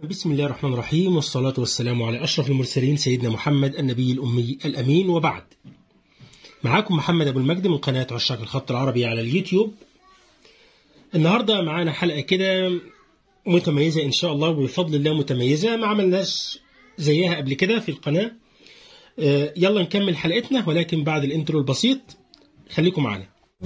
بسم الله الرحمن الرحيم والصلاة والسلام على أشرف المرسلين سيدنا محمد النبي الأمي الأمين وبعد معاكم محمد أبو المجد من قناة عشاق الخط العربي على اليوتيوب النهاردة معانا حلقة كده متميزة إن شاء الله وبفضل الله متميزة ما عملناش زيها قبل كده في القناة آه، يلا نكمل حلقتنا ولكن بعد الانترو البسيط خليكم معانا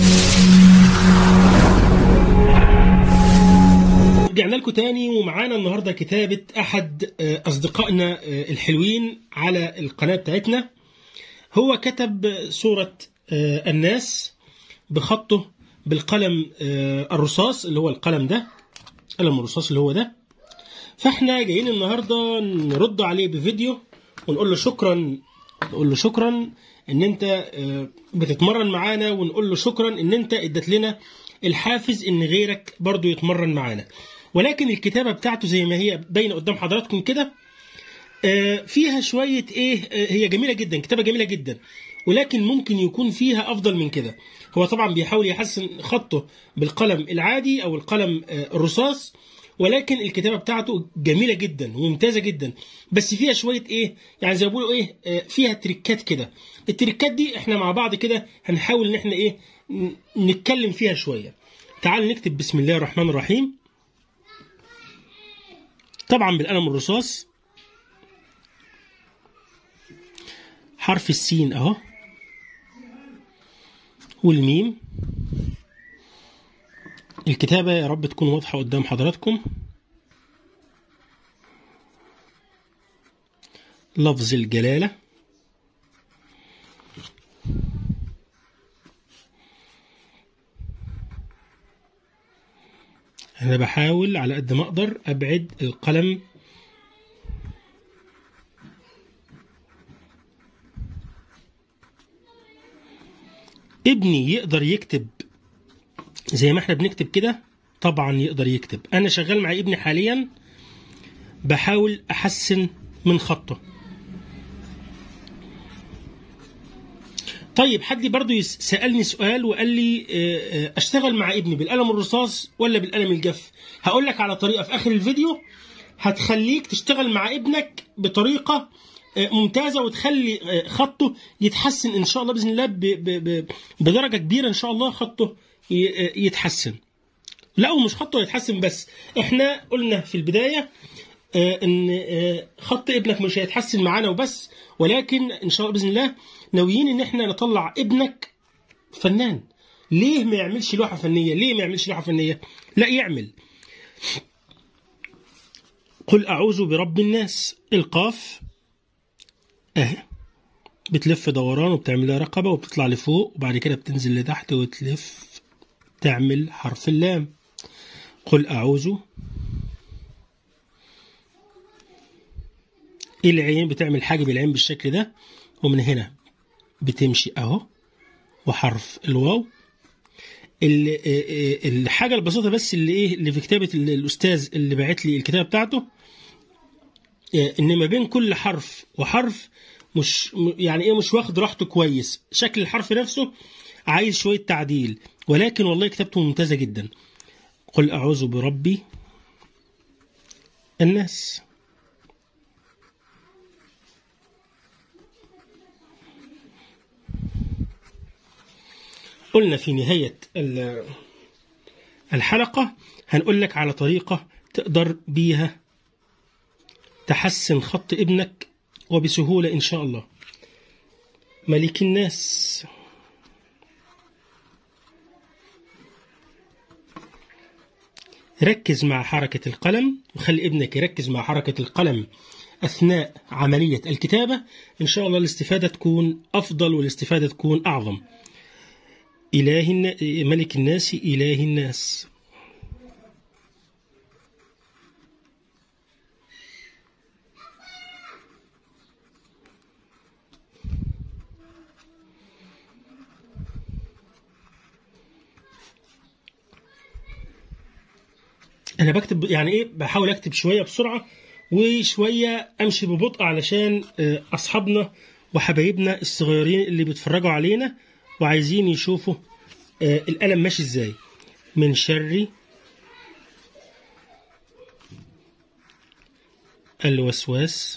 رجعنا لكم تاني ومعانا النهارده كتابة أحد آه، أصدقائنا آه، الحلوين على القناة بتاعتنا هو كتب صورة آه، الناس بخطه بالقلم آه، الرصاص اللي هو القلم ده قلم الرصاص اللي هو ده فاحنا جايين النهارده نرد عليه بفيديو ونقول له شكرا نقول له شكرا ان انت آه، بتتمرن معانا ونقول له شكرا ان انت اديت لنا الحافز ان غيرك برضو يتمرن معانا ولكن الكتابه بتاعته زي ما هي باينه قدام حضراتكم كده آه، فيها شويه ايه آه، هي جميله جدا كتابه جميله جدا ولكن ممكن يكون فيها افضل من كده هو طبعا بيحاول يحسن خطه بالقلم العادي او القلم آه، الرصاص ولكن الكتابه بتاعته جميله جدا وممتازه جدا بس فيها شويه ايه يعني زي ما بيقولوا ايه آه، فيها تريكات كده التريكات دي احنا مع بعض كده هنحاول ان احنا ايه ن- نتكلم فيها شويه تعال نكتب بسم الله الرحمن الرحيم طبعا بالقلم الرصاص حرف السين اهو والميم الكتابة يا رب تكون واضحة قدام حضراتكم لفظ الجلالة أنا بحاول على قد ما أقدر أبعد القلم ابني يقدر يكتب زي ما احنا بنكتب كده طبعا يقدر يكتب انا شغال مع ابني حاليا بحاول احسن من خطه طيب حد برضو يس- سألني سؤال وقال لي آه، آه، اشتغل مع ابني بالقلم الرصاص ولا بالقلم الجاف هقول لك على طريقة في اخر الفيديو هتخليك تشتغل مع ابنك بطريقة آه، ممتازة وتخلي آه، خطه يتحسن ان شاء الله باذن الله ب- ب- ب- بدرجة كبيرة ان شاء الله خطه ي- آه، يتحسن لا ومش خطه يتحسن بس احنا قلنا في البداية آه، ان آه، خط ابنك مش هيتحسن معانا وبس ولكن ان شاء الله باذن الله ناويين ان احنا نطلع ابنك فنان ليه ما يعملش لوحه فنيه ليه ما يعملش لوحه فنيه لا يعمل قل اعوذ برب الناس القاف اهي بتلف دوران وبتعمل لها رقبه وبتطلع لفوق وبعد كده بتنزل لتحت وتلف تعمل حرف اللام قل اعوذ العين بتعمل حاجب العين بالشكل ده ومن هنا بتمشي اهو وحرف الواو ال- آه، آه، الحاجه البسيطه بس اللي ايه اللي في كتابه ال- الاستاذ اللي باعت لي الكتابه بتاعته آه، ان ما بين كل حرف وحرف مش م- يعني ايه مش واخد راحته كويس شكل الحرف نفسه عايز شويه تعديل ولكن والله كتابته ممتازه جدا قل اعوذ بربي الناس قلنا في نهاية ال- الحلقة هنقول لك على طريقة تقدر بيها تحسن خط ابنك وبسهولة إن شاء الله ملك الناس ركز مع حركة القلم وخلي ابنك يركز مع حركة القلم أثناء عملية الكتابة إن شاء الله الاستفادة تكون أفضل والاستفادة تكون أعظم إله النا... ملك الناس إله الناس أنا بكتب يعني إيه بحاول أكتب شوية بسرعة وشوية أمشي ببطء علشان آه، أصحابنا وحبايبنا الصغيرين اللي بيتفرجوا علينا وعايزين يشوفوا آه، القلم ماشي إزاي من شر الوسواس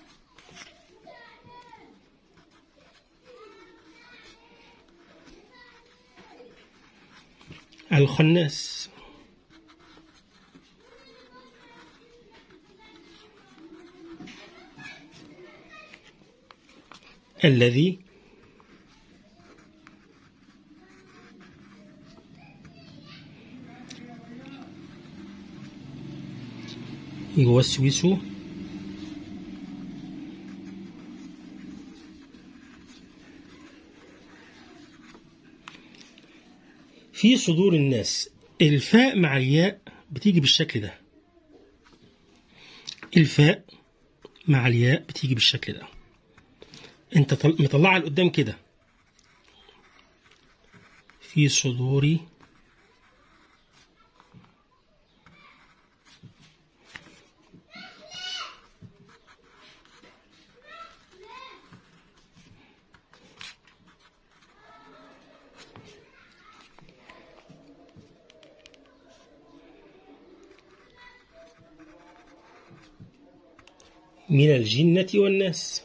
الخناس الذي يوسوس في صدور الناس الفاء مع الياء بتيجي بالشكل ده الفاء مع الياء بتيجي بالشكل ده انت طل- مطلعها لقدام كده في صدوري من الجنة والناس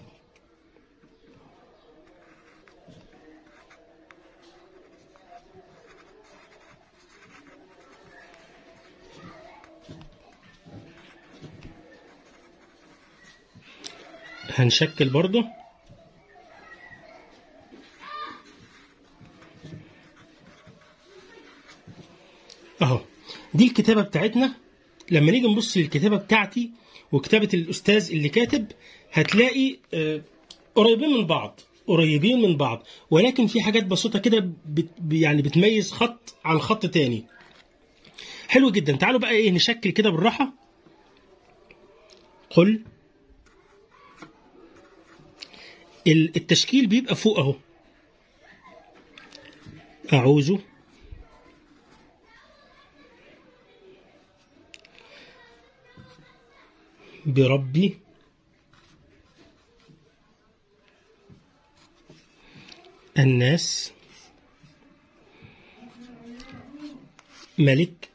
هنشكل برضه اهو دي الكتابة بتاعتنا لما نيجي نبص للكتابة بتاعتي وكتابة الأستاذ اللي كاتب هتلاقي آه، قريبين من بعض قريبين من بعض ولكن في حاجات بسيطة كده بت يعني بتميز خط عن خط تاني حلو جدا تعالوا بقى ايه نشكل كده بالراحة قل ال- التشكيل بيبقى فوق اهو أعوذ بربي الناس ملك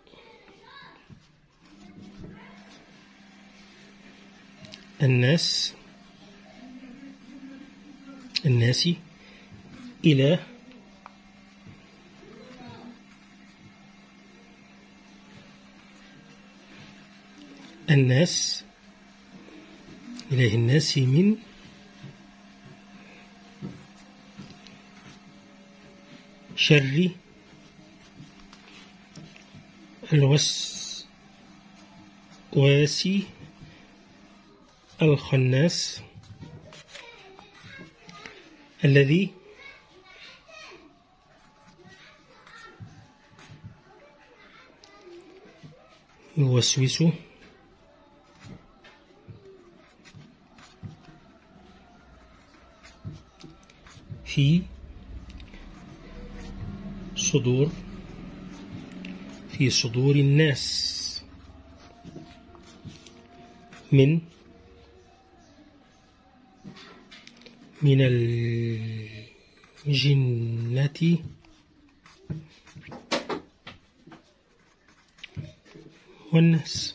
الناس الناس إله الناس إله الناس من شر الوسواس الخناس الذي يوسوس في صدور في صدور الناس من من الجنة والناس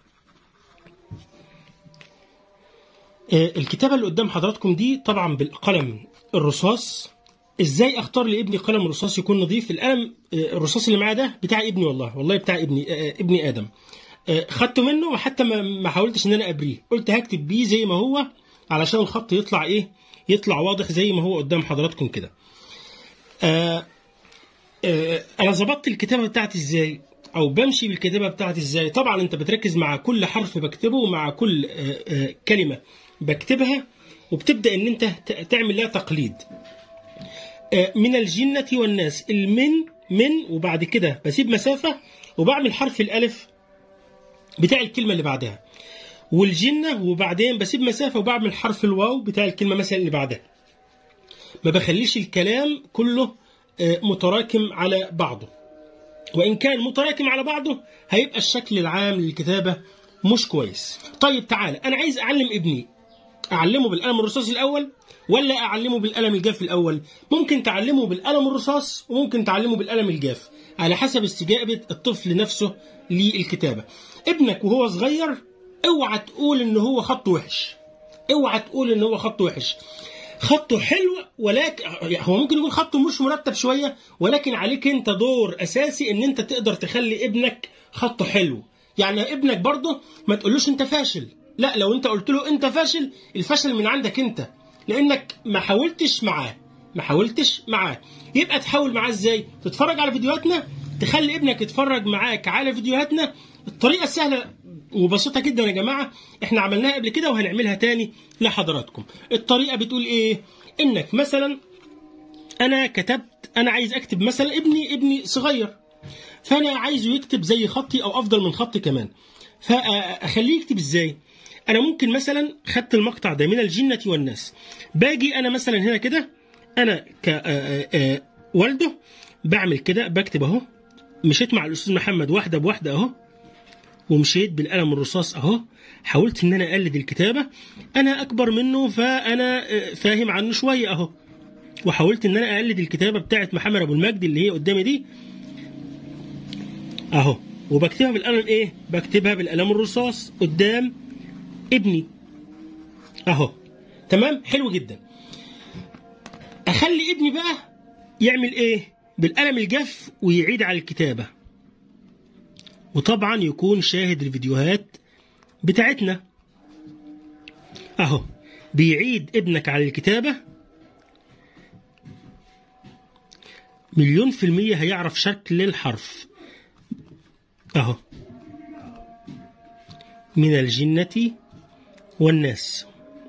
آه، الكتابة اللي قدام حضراتكم دي طبعا بالقلم الرصاص ازاي اختار لابني قلم رصاص يكون نظيف القلم آه، الرصاص اللي معاه ده بتاع ابني والله والله بتاع ابني آه، ابني ادم آه، خدته منه وحتى ما ما حاولتش ان انا ابريه قلت هكتب بيه زي ما هو علشان الخط يطلع ايه يطلع واضح زي ما هو قدام حضراتكم كده آه، آه، انا ظبطت الكتابه بتاعتي ازاي او بمشي بالكتابه بتاعتي ازاي طبعا انت بتركز مع كل حرف بكتبه ومع كل آه، آه، كلمه بكتبها وبتبدا ان انت ت- تعمل لها تقليد آه، من الجنة والناس المن من وبعد كده بسيب مسافة وبعمل حرف الألف بتاع الكلمة اللي بعدها والجنة وبعدين بسيب مسافة وبعمل حرف الواو بتاع الكلمة مثلا اللي بعدها ما بخليش الكلام كله آه، متراكم على بعضه وإن كان متراكم على بعضه هيبقى الشكل العام للكتابة مش كويس طيب تعالى أنا عايز أعلم ابني أعلمه بالقلم الرصاصي الأول ولا أعلمه بالقلم الجاف الأول ممكن تعلمه بالقلم الرصاص وممكن تعلمه بالقلم الجاف على حسب استجابة الطفل نفسه للكتابة ابنك وهو صغير اوعى تقول ان هو خط وحش اوعى تقول ان هو خط وحش خطه حلو ولكن هو ممكن يكون خطه مش مرتب شويه ولكن عليك انت دور اساسي ان انت تقدر تخلي ابنك خطه حلو يعني ابنك برضه ما تقولوش انت فاشل لا لو انت قلت له انت فاشل الفشل من عندك انت لانك ما حاولتش معاه ما حاولتش معاه يبقى تحاول معاه ازاي تتفرج على فيديوهاتنا تخلي ابنك يتفرج معاك على فيديوهاتنا الطريقه السهله وبسيطه جدا يا جماعه احنا عملناها قبل كده وهنعملها تاني لحضراتكم الطريقه بتقول ايه انك مثلا انا كتبت انا عايز اكتب مثلا ابني ابني صغير فانا عايزه يكتب زي خطي او افضل من خطي كمان فاخليه يكتب ازاي انا ممكن مثلا خدت المقطع ده من الجنه والناس باجي انا مثلا هنا كده انا كوالده بعمل كده بكتب اهو مشيت مع الاستاذ محمد واحده بواحده اهو ومشيت بالقلم الرصاص اهو حاولت ان انا اقلد الكتابه انا اكبر منه فانا فاهم عنه شويه اهو وحاولت ان انا اقلد الكتابه بتاعت محمد ابو المجد اللي هي قدامي دي اهو وبكتبها بالقلم ايه بكتبها بالقلم الرصاص قدام ابني اهو تمام حلو جدا اخلي ابني بقى يعمل ايه بالقلم الجاف ويعيد على الكتابه وطبعا يكون شاهد الفيديوهات بتاعتنا اهو بيعيد ابنك على الكتابة مليون في المية هيعرف شكل الحرف اهو من الجنة والناس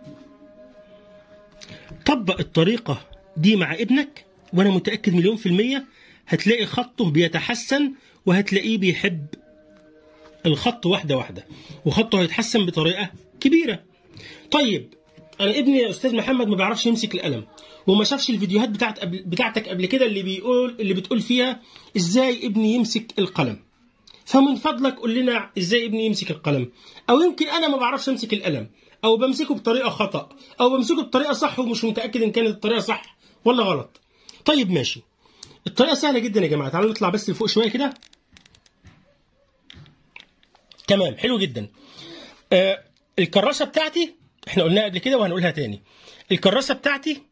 طبق الطريقة دي مع ابنك وانا متأكد مليون في المية هتلاقي خطه بيتحسن وهتلاقيه بيحب الخط واحدة واحدة وخطه هيتحسن بطريقة كبيرة طيب أنا ابني يا أستاذ محمد ما بيعرفش يمسك القلم وما شافش الفيديوهات بتاعت قبل بتاعتك قبل كده اللي بيقول اللي بتقول فيها ازاي ابني يمسك القلم فمن فضلك قول لنا ازاي ابني يمسك القلم او يمكن انا ما بعرفش امسك القلم او بمسكه بطريقه خطا او بمسكه بطريقه صح ومش متاكد ان كانت الطريقه صح ولا غلط طيب ماشي الطريقه سهله جدا يا جماعه تعالوا نطلع بس لفوق شويه كده تمام حلو جدا آه الكراسه بتاعتي احنا قلناها قبل كده وهنقولها تاني الكراسه بتاعتي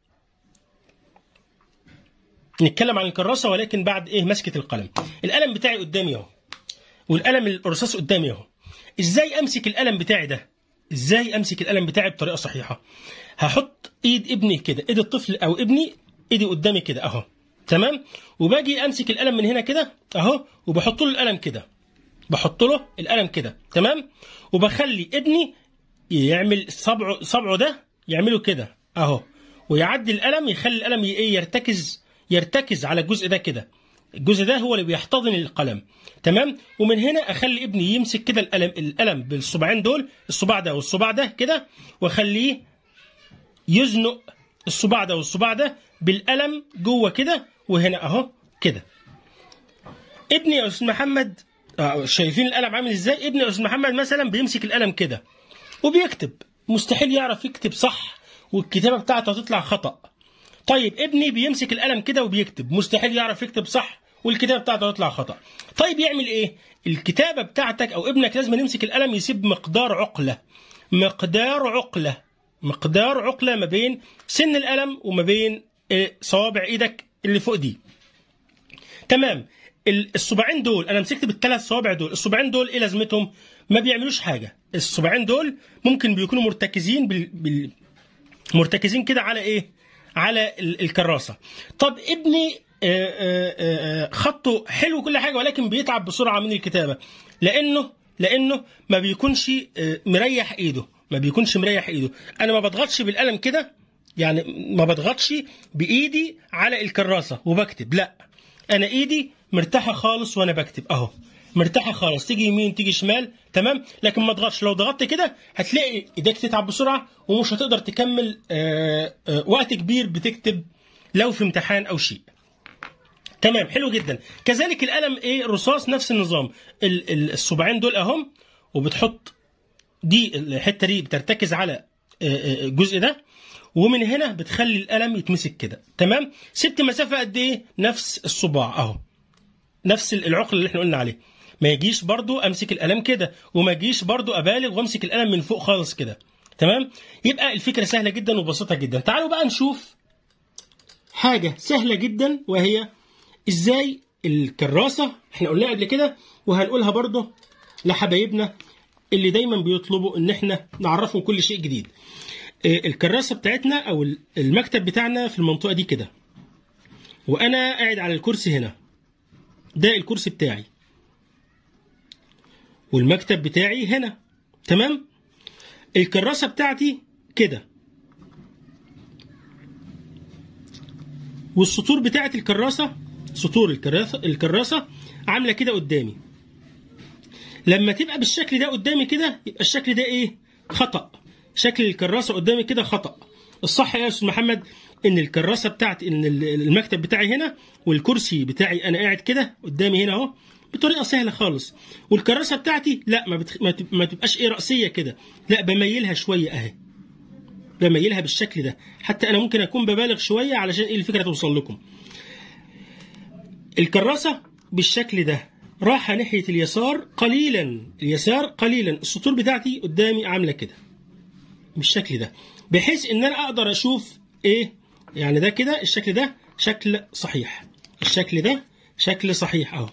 نتكلم عن الكراسه ولكن بعد ايه مسكه القلم القلم بتاعي قدامي اهو والقلم الرصاص قدامي اهو ازاي امسك القلم بتاعي ده ازاي امسك القلم بتاعي بطريقه صحيحه هحط ايد ابني كده ايد الطفل او ابني ايدي قدامي كده اهو تمام وباجي امسك القلم من هنا كده اهو وبحط له القلم كده بحط له القلم كده تمام وبخلي ابني يعمل صبعه صبعه ده يعمله كده اهو ويعدي القلم يخلي القلم ايه يرتكز يرتكز على الجزء ده كده الجزء ده هو اللي بيحتضن القلم تمام ومن هنا اخلي ابني يمسك كده القلم القلم بالصباعين دول الصباع ده والصباع ده كده واخليه يزنق الصباع ده والصباع ده بالقلم جوه كده وهنا اهو كده ابني يا استاذ محمد آه شايفين القلم عامل ازاي ابني يا استاذ محمد مثلا بيمسك القلم كده وبيكتب مستحيل يعرف يكتب صح والكتابه بتاعته هتطلع خطأ طيب ابني بيمسك القلم كده وبيكتب مستحيل يعرف يكتب صح والكتابه بتاعته تطلع خطا طيب يعمل ايه الكتابه بتاعتك او ابنك لازم يمسك القلم يسيب مقدار عقله مقدار عقله مقدار عقله ما بين سن القلم وما بين صوابع ايدك اللي فوق دي تمام الصباعين دول انا مسكت بالثلاث صوابع دول الصباعين دول ايه لازمتهم ما بيعملوش حاجه الصباعين دول ممكن بيكونوا مرتكزين بال... بال... مرتكزين كده على ايه على الكراسه طب ابني خطه حلو كل حاجه ولكن بيتعب بسرعه من الكتابه لانه لانه ما بيكونش مريح ايده ما بيكونش مريح ايده انا ما بضغطش بالقلم كده يعني ما بضغطش بايدي على الكراسه وبكتب لا انا ايدي مرتاحه خالص وانا بكتب اهو مرتاحه خالص تيجي يمين تيجي شمال تمام لكن ما تضغطش لو ضغطت كده هتلاقي ايديك تتعب بسرعه ومش هتقدر تكمل آآ آآ وقت كبير بتكتب لو في امتحان او شيء تمام حلو جدا كذلك القلم ايه الرصاص نفس النظام الصباعين دول اهم وبتحط دي الحته دي بترتكز على الجزء ده ومن هنا بتخلي القلم يتمسك كده تمام سبت مسافه قد ايه نفس الصباع اهو نفس العقل اللي احنا قلنا عليه ما يجيش برضو امسك القلم كده وما يجيش برضو ابالغ وامسك القلم من فوق خالص كده تمام يبقى الفكره سهله جدا وبسيطه جدا تعالوا بقى نشوف حاجه سهله جدا وهي ازاي الكراسه احنا قلناها قبل كده وهنقولها برضو لحبايبنا اللي دايما بيطلبوا ان احنا نعرفهم كل شيء جديد آه، الكراسه بتاعتنا او المكتب بتاعنا في المنطقه دي كده وانا قاعد على الكرسي هنا ده الكرسي بتاعي والمكتب بتاعي هنا تمام الكراسه بتاعتي كده والسطور بتاعت الكراسه سطور الكراسه الكراسه عامله كده قدامي لما تبقى بالشكل ده قدامي كده يبقى الشكل ده ايه خطأ شكل الكراسه قدامي كده خطأ الصح يا استاذ محمد ان الكراسه بتاعتي ان المكتب بتاعي هنا والكرسي بتاعي انا قاعد كده قدامي هنا اهو بطريقه سهله خالص والكراسه بتاعتي لا ما, بتخ... ما, تب... ما تبقاش ايه راسيه كده لا بميلها شويه اهي بميلها بالشكل ده حتى انا ممكن اكون ببالغ شويه علشان ايه الفكره توصل لكم الكراسه بالشكل ده راحة ناحية اليسار قليلا اليسار قليلا السطور بتاعتي قدامي عاملة كده بالشكل ده بحيث ان انا اقدر اشوف ايه يعني ده كده الشكل ده شكل صحيح الشكل ده شكل صحيح اهو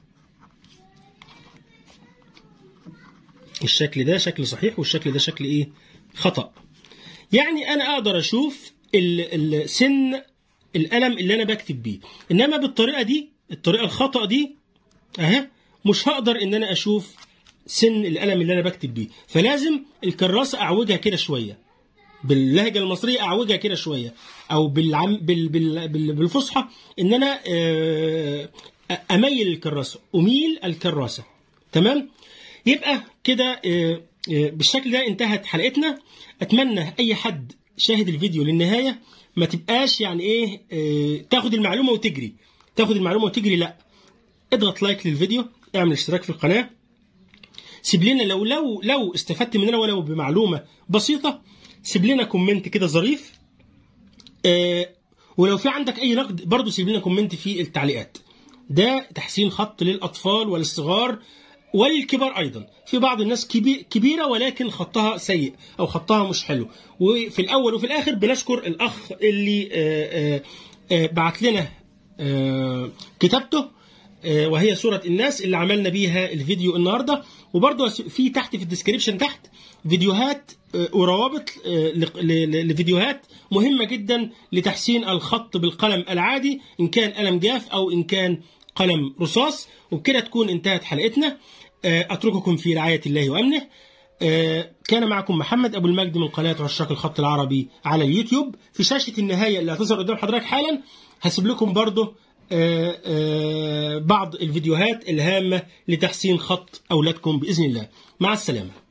الشكل ده شكل صحيح والشكل ده شكل ايه خطأ يعني انا اقدر اشوف السن القلم اللي انا بكتب بيه انما بالطريقه دي الطريقه الخطأ دي اهي مش هقدر ان انا اشوف سن القلم اللي انا بكتب بيه فلازم الكراسه اعوجها كده شويه باللهجه المصريه اعوجها كده شويه او بالعم بال بال بال بالفصحى ان انا آه، اميل الكراسه اميل الكراسه تمام يبقى كده آه، آه، بالشكل ده انتهت حلقتنا اتمنى اي حد شاهد الفيديو للنهايه ما تبقاش يعني ايه تاخد المعلومه وتجري تاخد المعلومه وتجري لا اضغط لايك للفيديو اعمل اشتراك في القناه سيب لنا لو لو لو استفدت مننا ولو بمعلومه بسيطه سيب لنا كومنت كده ظريف آه ولو في عندك اي نقد برضه سيب لنا كومنت في التعليقات ده تحسين خط للاطفال والصغار والكبار ايضا في بعض الناس كبير كبيره ولكن خطها سيء او خطها مش حلو وفي الاول وفي الاخر بنشكر الاخ اللي آه آه آه بعت لنا آه كتابته آه، وهي سورة الناس اللي عملنا بيها الفيديو النهاردة وبرضه في تحت في الديسكريبشن تحت فيديوهات آه، وروابط آه، لفيديوهات مهمة جدا لتحسين الخط بالقلم العادي إن كان قلم جاف أو إن كان قلم رصاص وبكده تكون انتهت حلقتنا أترككم في رعاية الله وأمنه كان معكم محمد أبو المجد من قناة عشاق الخط العربي على اليوتيوب في شاشة النهاية اللي هتظهر قدام حضرتك حالا هسيب لكم برضه آه، آه، بعض الفيديوهات الهامة لتحسين خط أولادكم بإذن الله مع السلامة